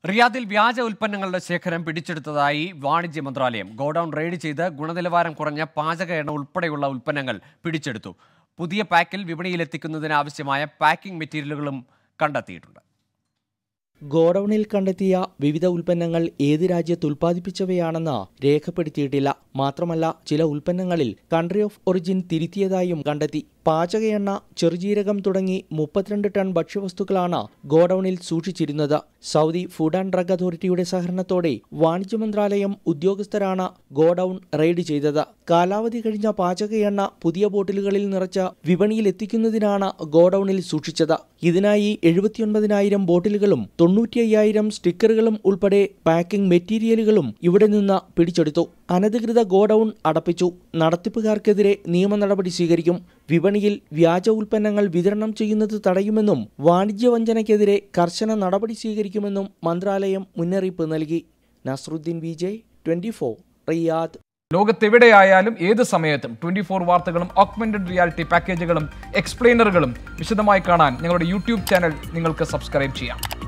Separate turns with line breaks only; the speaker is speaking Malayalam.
റിയാദിൽ വ്യാജ ഉൽപ്പന്നങ്ങളുടെ ശേഖരം പിടിച്ചെടുത്തതായി വാണിജ്യ മന്ത്രാലയം ഗോഡൌൺ റെയ്ഡ് ചെയ്ത് ഗുണനിലവാരം കുറഞ്ഞ പാചക എണ്ണ ഉൾപ്പെടെയുള്ള ഉൽപ്പന്നങ്ങൾ പിടിച്ചെടുത്തു പുതിയ പാക്കിൽ വിപണിയിലെത്തിക്കുന്നതിന് ആവശ്യമായ പാക്കിംഗ് മെറ്റീരിയലുകളും കണ്ടെത്തിയിട്ടുണ്ട്
ഗോഡൌണിൽ കണ്ടെത്തിയ വിവിധ ഉൽപ്പന്നങ്ങൾ ഏത് രാജ്യത്ത് ഉൽപ്പാദിപ്പിച്ചവയാണെന്ന് രേഖപ്പെടുത്തിയിട്ടില്ല മാത്രമല്ല ചില ഉൽപ്പന്നങ്ങളിൽ കൺട്രി ഓഫ് ഒറിജിൻ തിരുത്തിയതായും കണ്ടെത്തി പാചക എണ്ണ ചെറുജീരകം തുടങ്ങി മുപ്പത്തിരണ്ട് ടൺ ഭക്ഷ്യവസ്തുക്കളാണ് ഗോഡൌണിൽ സൂക്ഷിച്ചിരുന്നത് സൗദി ഫുഡ് ആൻഡ് ഡ്രഗ് അതോറിറ്റിയുടെ സഹകരണത്തോടെ വാണിജ്യ മന്ത്രാലയം ഉദ്യോഗസ്ഥരാണ് ഗോഡൌൺ റെയ്ഡ് ചെയ്തത് കാലാവധി കഴിഞ്ഞ പാചക എണ്ണ പുതിയ ബോട്ടിലുകളിൽ നിറച്ച് വിപണിയിൽ എത്തിക്കുന്നതിനാണ് ഗോഡൌണിൽ സൂക്ഷിച്ചത് ഇതിനായി എഴുപത്തിയൊൻപതിനായിരം ബോട്ടിലുകളും തൊണ്ണൂറ്റി അയ്യായിരം സ്റ്റിക്കറുകളും ഉൾപ്പെടെ പാക്കിംഗ് മെറ്റീരിയലുകളും ഇവിടെ നിന്ന് പിടിച്ചെടുത്തു അനധികൃത ഗോഡൌൺ അടപ്പിച്ചു നടത്തിപ്പുകാർക്കെതിരെ നിയമ നടപടി സ്വീകരിക്കും വിപണിയിൽ വ്യാജ ഉൽപ്പന്നങ്ങൾ വിതരണം ചെയ്യുന്നത് തടയുമെന്നും വാണിജ്യവഞ്ചനയ്ക്കെതിരെ കർശന നടപടി സ്വീകരിക്കുമെന്നും മന്ത്രാലയം മുന്നറിയിപ്പ് നൽകി Nasruddin Vijay twenty four Riyadh
ലോകത്തെവിടെയായാലും ഏത് സമയത്തും ട്വന്റി ഫോർ വാർത്തകളും ഓഗ്മെന്റഡ് റിയാലിറ്റി പാക്കേജുകളും എക്സ്പ്ലെയിനറുകളും വിശദമായി കാണാൻ ഞങ്ങളുടെ യൂട്യൂബ് ചാനൽ നിങ്ങൾക്ക് സബ്സ്ക്രൈബ് ചെയ്യാം